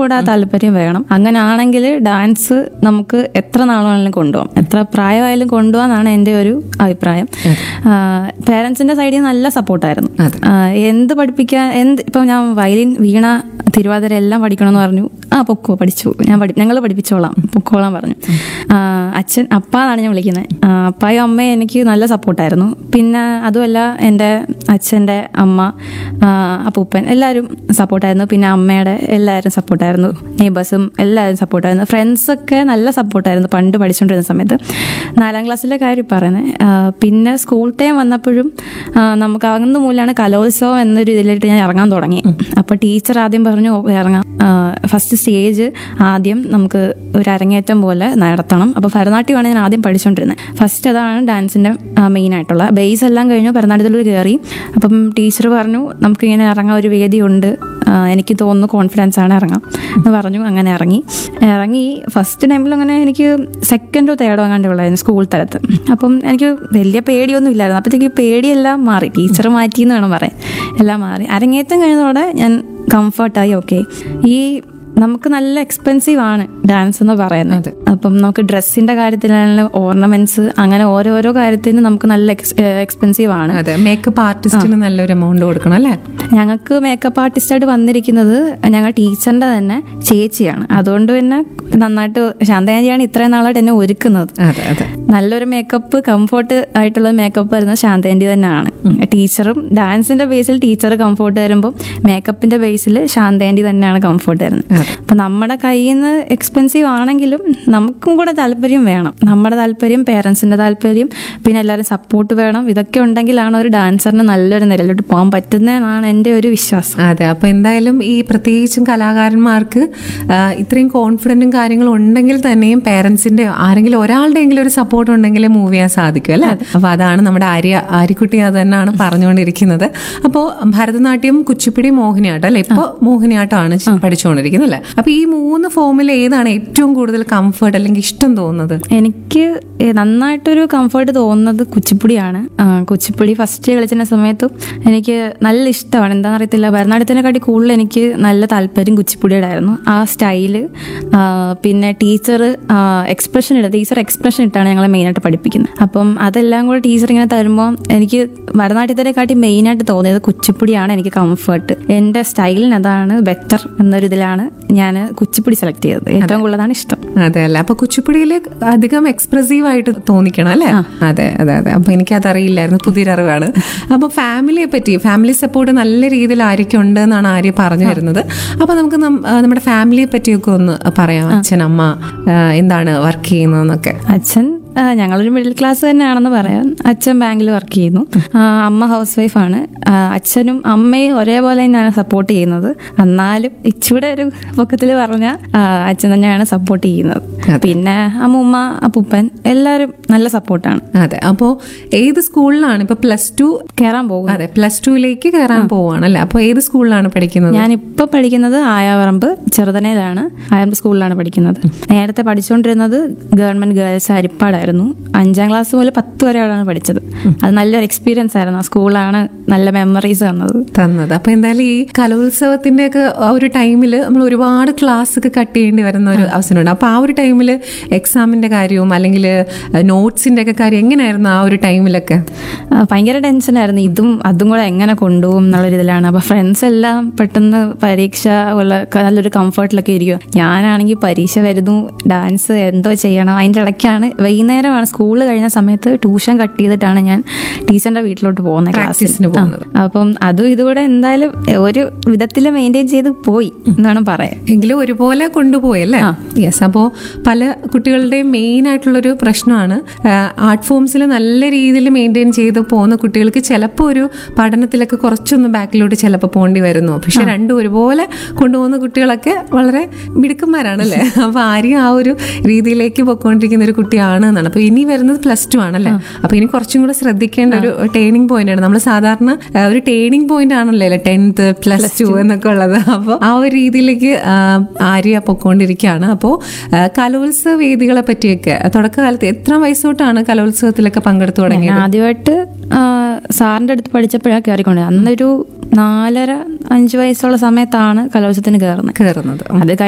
കൂടെ ആ താല്പര്യം വേണം അങ്ങനെയാണെങ്കിൽ ഡാൻസ് നമുക്ക് എത്ര നാളാണെങ്കിലും കൊണ്ടുപോകാം എത്ര പ്രായമായാലും കൊണ്ടുപോകാന്നാണ് എൻ്റെ ഒരു അഭിപ്രായം പേരൻസിന്റെ സൈഡിൽ നിന്ന് നല്ല സപ്പോർട്ടായിരുന്നു അതെ. എന്ത് പഠിപ്പിക്കാൻ എന്ത് ഇപ്പം ഞാൻ വയലിൻ വീണ തിരുവാതിര എല്ലാം പഠിക്കണമെന്ന് പറഞ്ഞു ആ പൊക്കോ പഠിച്ചു ഞാൻ പഠി ഞങ്ങൾ പഠിപ്പിച്ചോളാം പൊക്കോളാം പറഞ്ഞു ആ, അച്ഛൻ അപ്പ എന്നാണ് ഞാൻ വിളിക്കുന്നത് ആ, അപ്പായും അമ്മയും എനിക്ക് നല്ല സപ്പോർട്ടായിരുന്നു പിന്നെ അതുമല്ല എൻ്റെ അച്ഛൻ്റെ അമ്മ ആ, അപ്പൂപ്പൻ എല്ലാവരും സപ്പോർട്ടായിരുന്നു പിന്നെ അമ്മയുടെ എല്ലാവരും സപ്പോർട്ടായിരുന്നു നെയ്ബേഴ്സും എല്ലാവരും സപ്പോർട്ടായിരുന്നു ഫ്രണ്ട്സൊക്കെ നല്ല സപ്പോർട്ടായിരുന്നു പണ്ട് പഠിച്ചുകൊണ്ടിരുന്ന സമയത്ത് നാലാം ക്ലാസ്സിലെ കാര്യം പറയുന്നത് പിന്നെ സ്കൂൾ ടൈം വന്നപ്പോഴും ആ, നമുക്ക് അന്ന് മൂലമാണ് കലോത്സവം എന്നൊരു ഇതിലിട്ട് ഞാൻ ഇറങ്ങാൻ തുടങ്ങി അപ്പോൾ ടീച്ചർ ആദ്യം പറഞ്ഞു "ഓ, ഇറങ്ങാം ഫസ്റ്റ് സ്റ്റേജ് ആദ്യം നമുക്ക് ഒരു അരങ്ങേറ്റം പോലെ നടത്തണം അപ്പോൾ ഭരതനാട്യമാണ് ഞാൻ ആദ്യം പഠിച്ചുകൊണ്ടിരുന്നത് ഫസ്റ്റ് അതാണ് ഡാൻസിൻ്റെ മെയിൻ ആയിട്ടുള്ള ബേസ് എല്ലാം കഴിഞ്ഞു ഭരതനാട്യത്തിൽ കയറി അപ്പം ടീച്ചർ പറഞ്ഞു നമുക്കിങ്ങനെ ഇറങ്ങാൻ ഒരു വേദിയുണ്ട് ആ, എനിക്ക് തോന്നുന്നു കോൺഫിഡൻസ് ആണ് ഇറങ്ങാം എന്ന് പറഞ്ഞു അങ്ങനെ ഇറങ്ങി ഇറങ്ങി ഫസ്റ്റ് ടൈമിൽ അങ്ങനെ എനിക്ക് സെക്കൻഡോ തേർഡോ അങ്ങാണ്ട് ഉള്ളായിരുന്നു സ്കൂൾ തലത്ത് അപ്പം എനിക്ക് വലിയ പേടിയൊന്നും ഇല്ലായിരുന്നു അപ്പോഴത്തേക്ക് പേടിയെല്ലാം മാറി ടീച്ചർ മാറ്റി എന്ന് വേണം പറയാൻ എല്ലാം മാറി അരങ്ങേറ്റം കഴിഞ്ഞതോടെ ഞാൻ കംഫർട്ടായി ഓക്കെ ഈ നമുക്ക് നല്ല എക്സ്പെൻസീവ് ആണ് ഡാൻസ് എന്ന് പറയുന്നത് അപ്പം നമുക്ക് ഡ്രസ്സിന്റെ കാര്യത്തിലാണെങ്കിലും ഓർണമെന്റ്സ് അങ്ങനെ ഓരോരോ കാര്യത്തിന് നമുക്ക് നല്ല എക്സ്പെൻസീവ് ആണ് അതെ മേക്കപ്പ് ആർട്ടിസ്റ്റിന് നല്ലൊരു എമൗണ്ട് കൊടുക്കണം അല്ലേ ഞങ്ങൾക്ക് മേക്കപ്പ് ആർട്ടിസ്റ്റായിട്ട് വന്നിരിക്കുന്നത് ഞങ്ങൾ ടീച്ചറിന്റെ തന്നെ ചേച്ചിയാണ് അതുകൊണ്ട് പിന്നെ നന്നായിട്ട് ശാന്തയാനിയാണ് ഇത്രയും നാളായിട്ട് എന്നെ ഒരുക്കുന്നത് അതെ അതെ നല്ലൊരു മേക്കപ്പ് കംഫോർട്ട് ആയിട്ടുള്ള മേക്കപ്പ് വരുന്നത് ശാന്തേന്റി തന്നെയാണ് ടീച്ചറും ഡാൻസിന്റെ ബേസിൽ ടീച്ചർ കംഫോർട്ട് തരുമ്പോൾ മേക്കപ്പിന്റെ ബേസിൽ ശാന്തേന്റി തന്നെയാണ് കംഫോർട്ട് തരുന്നത് അപ്പൊ നമ്മുടെ കയ്യിൽ നിന്ന് എക്സ്പെൻസീവ് ആണെങ്കിലും നമുക്കും കൂടെ താല്പര്യം വേണം നമ്മുടെ താല്പര്യം പേരൻസിന്റെ താല്പര്യം പിന്നെ എല്ലാവരും സപ്പോർട്ട് വേണം ഇതൊക്കെ ഉണ്ടെങ്കിലാണ് ഒരു ഡാൻസറിന് നല്ലൊരു നിലയിലോട്ട് പോകാൻ പറ്റുന്നതെന്നാണ് എൻ്റെ ഒരു വിശ്വാസം അതെ അപ്പൊ എന്തായാലും ഈ പ്രത്യേകിച്ചും കലാകാരന്മാർക്ക് ആ, ഇത്രയും കോൺഫിഡന്റും കാര്യങ്ങളും ഉണ്ടെങ്കിൽ തന്നെയും പേരൻസിന്റെ ആരെങ്കിലും ഒരാളുടെയെങ്കിലും ഒരു സപ്പോർട്ട് ഉണ്ടെങ്കിൽ മൂവ് ചെയ്യാൻ സാധിക്കും അല്ലേ അപ്പൊ അതാണ് നമ്മുടെ ആര്യ ആര്യക്കുട്ടി അത് തന്നെയാണ് പറഞ്ഞുകൊണ്ടിരിക്കുന്നത് അപ്പോൾ ഭരതനാട്യം കുച്ചിപ്പിടി മോഹിനിയാട്ടം അല്ലെ ഇപ്പൊ മോഹിനിയാട്ടമാണ് ചി- പഠിച്ചുകൊണ്ടിരിക്കുന്നത് അല്ലേ അപ്പൊ ഈ മൂന്ന് ഫോമിൽ ഏതാണ് ഏറ്റവും കൂടുതൽ കംഫർട്ട് അല്ലെങ്കിൽ ഇഷ്ടം തോന്നുന്നത് എനിക്ക് ഏ, നന്നായിട്ടൊരു കംഫർട്ട് തോന്നുന്നത് കുച്ചിപ്പുടിയാണ് ആ, കുച്ചിപ്പുടി ഫസ്റ്റ് കളിച്ചിരുന്ന സമയത്തും എനിക്ക് നല്ല ഇഷ്ടമാണ് എന്താണെന്ന് അറിയത്തില്ല ഭരതനാട്യത്തിനെക്കാട്ടി കൂടുതൽ എനിക്ക് നല്ല താല്പര്യം കുച്ചിപ്പുടിയുടെ ആയിരുന്നു ആ സ്റ്റൈല് ആ, പിന്നെ ടീച്ചർ എക്സ്പ്രഷൻ ഇടുക ടീച്ചർ എക്സ്പ്രഷൻ ഇട്ടാണ് ഞങ്ങളെ മെയിനായിട്ട് പഠിപ്പിക്കുന്നത് അപ്പം അതെല്ലാം കൂടെ ടീച്ചർ ഇങ്ങനെ തരുമ്പോൾ എനിക്ക് ഭരതനാട്യത്തിനെക്കാട്ടി മെയിനായിട്ട് തോന്നിയത് കുച്ചിപ്പുടിയാണ് എനിക്ക് കംഫർട്ട് എൻ്റെ സ്റ്റൈലിന് അതാണ് ബെറ്റർ എന്നൊരു ഇതിലാണ് ഞാൻ കുച്ചിപ്പുടി സെലക്ട് ചെയ്തത് ഏറ്റവും കൂടുതലാണ് ഇഷ്ടം അതെ അല്ലേ അപ്പൊ കുച്ചിപ്പുടിയിൽ അധികം എക്സ്പ്രസീവ് ആയിട്ട് തോന്നിക്കണം അല്ലേ അതെ അതെ അതെ അപ്പൊ എനിക്ക് അതറിയില്ലായിരുന്നു പുതിയൊരറിവാണ് അപ്പൊ ഫാമിലിയെ പറ്റി ഫാമിലി സപ്പോർട്ട് നല്ല രീതിയിൽ ആര്യയ്ക്ക് ഉണ്ട് എന്നാണ് ആര്യ പറഞ്ഞു വരുന്നത് അപ്പൊ നമുക്ക് നം- ആ, നമ്മുടെ ഫാമിലിയെ പറ്റിയൊക്കെ ഒന്ന് പറയാം അച്ഛൻ അമ്മ ആ, എന്താണ് വർക്ക് ചെയ്യുന്നതെന്നൊക്കെ അച്ഛൻ ആ, ഞങ്ങളൊരു മിഡിൽ ക്ലാസ് തന്നെയാണെന്ന് പറയാം അച്ഛൻ ബാങ്കിൽ വർക്ക് ചെയ്യുന്നു ആ, അമ്മ ഹൗസ് വൈഫാണ് ആ, അച്ഛനും അമ്മയും ഒരേപോലെ തന്നെയാണ് സപ്പോർട്ട് ചെയ്യുന്നത് എന്നാലും ഇച്ചിവിടെ ഒരു പൊക്കത്തിൽ പറഞ്ഞാൽ അച്ഛൻ തന്നെയാണ് സപ്പോർട്ട് ചെയ്യുന്നത് പിന്നെ അമ്മൂമ്മ അപ്പൂപ്പൻ എല്ലാവരും നല്ല സപ്പോർട്ടാണ് അതെ അപ്പോ ഏത് സ്കൂളിലാണ് ഇപ്പൊ പ്ലസ് ടു കയറാൻ പോകും അതെ പ്ലസ് ടുവിലേക്ക് കയറാൻ പോവാണ് അല്ലെ അപ്പൊ ഏത് സ്കൂളിലാണ് പഠിക്കുന്നത് ഞാനിപ്പോ പഠിക്കുന്നത് ആയാവറമ്പ് ചെറുതനയിലാണ് ആയാവറമ്പ് സ്കൂളിലാണ് പഠിക്കുന്നത് നേരത്തെ പഠിച്ചുകൊണ്ടിരുന്നത് ഗവൺമെന്റ് ഗേൾസ് ഹരിപ്പാടായിരുന്നു അഞ്ചാം ക്ലാസ് മുതൽ പത്ത് വരെയാണ് പഠിച്ചത് അത് നല്ലൊരു എക്സ്പീരിയൻസ് ആയിരുന്നു ആ സ്കൂളാണ് നല്ല മെമ്മറീസ് തന്നത് തന്നത് അപ്പൊ എന്തായാലും ഈ കലോത്സവത്തിന്റെ ഒക്കെ ആ ഒരു ടൈമിൽ നമ്മൾ ഒരുപാട് ക്ലാസ് ഒക്കെ കട്ട് ചെയ്യേണ്ടി വരുന്ന ഒരു അവസരമുണ്ട് അപ്പൊ ആ ഒരു ടൈമിൽ എക്സാമിന്റെ കാര്യവും അല്ലെങ്കിൽ നോട്ട്സിന്റെ ഒക്കെ കാര്യം എങ്ങനെയായിരുന്നു ആ ഒരു ടൈമിലൊക്കെ ആ, ഭയങ്കര ടെൻഷനായിരുന്നു ഇതും അതും കൂടെ എങ്ങനെ കൊണ്ടുപോകും എന്നുള്ളൊരു ഇതിലാണ് അപ്പൊ ഫ്രണ്ട്സ് എല്ലാം പെട്ടെന്ന് പരീക്ഷ ഉള്ള ക- നല്ലൊരു കംഫർട്ടിലൊക്കെ ഇരിക്കും ഞാനാണെങ്കിൽ പരീക്ഷ വരുന്നു ഡാൻസ് എന്തോ ചെയ്യണം അതിൻ്റെ ഇടയ്ക്കാണ് വൈകുന്നേരമാണ് സ്കൂൾ കഴിഞ്ഞ സമയത്ത് ട്യൂഷൻ കട്ട് ചെയ്തിട്ടാണ് ഞാൻ ടീച്ചറിന്റെ വീട്ടിലോട്ട് പോകുന്നത് പ്രാക്ടീസിന് പോകുന്നത്. അപ്പം അതും ഇതുകൂടെ എന്തായാലും ഒരു വിധത്തിൽ മെയിൻറ്റെയിൻ ചെയ്ത് പോയി എന്നാണ് പറയാൻ എങ്കിലും ഒരുപോലെ കൊണ്ടുപോയി അല്ലേ യെസ് അപ്പോൾ പല കുട്ടികളുടെയും മെയിൻ ആയിട്ടുള്ളൊരു പ്രശ്നമാണ് ആർട്ട് ഫോംസിൽ നല്ല രീതിയിൽ മെയിൻറ്റെയിൻ ചെയ്ത് പോകുന്ന കുട്ടികൾക്ക് ചിലപ്പോൾ ഒരു പഠനത്തിലൊക്കെ കുറച്ചൊന്ന് ബാക്കിലോട്ട് ചിലപ്പോൾ പോകേണ്ടി വരുന്നു പക്ഷെ രണ്ടും ഒരുപോലെ കൊണ്ടുപോകുന്ന കുട്ടികളൊക്കെ വളരെ മിടുക്കന്മാരാണല്ലേ അപ്പൊ ആരെയും ആ ഒരു രീതിയിലേക്ക് പൊയ്ക്കൊണ്ടിരിക്കുന്ന ഒരു കുട്ടിയാണ് എന്നാണ് അപ്പൊ ഇനി വരുന്നത് പ്ലസ് ടു ആണല്ലേ അപ്പൊ ഇനി കുറച്ചും കൂടെ ശ്രദ്ധിക്കേണ്ട ഒരു ടേണിംഗ് പോയിന്റ് ആണ് നമ്മൾ സാധാരണ ആ, ഒരു ടേണിംഗ് പോയിന്റ് ആണല്ലോ ടെൻത്ത് പ്ലസ് ടു എന്നൊക്കെ ഉള്ളത് അപ്പോൾ ആ ഒരു രീതിയിലേക്ക് ആ, ആര്യ പൊക്കോണ്ടിരിക്കുകയാണ് അപ്പോൾ കലോത്സവ വേദികളെ പറ്റിയൊക്കെ തുടക്കകാലത്ത് എത്ര വയസ്സ് തൊട്ടാണ് കലോത്സവത്തിലൊക്കെ പങ്കെടുത്തു തുടങ്ങിയത് ഞാൻ ആദ്യമായിട്ട് ആ, സാറിന്റെ അടുത്ത് പഠിച്ചപ്പോഴാണ് കയറിക്കൊണ്ട് അന്നൊരു നാലര അഞ്ച് വയസ്സുള്ള സമയത്താണ് കലോത്സവത്തിന് കയറുന്നത് കയറുന്നത് അത്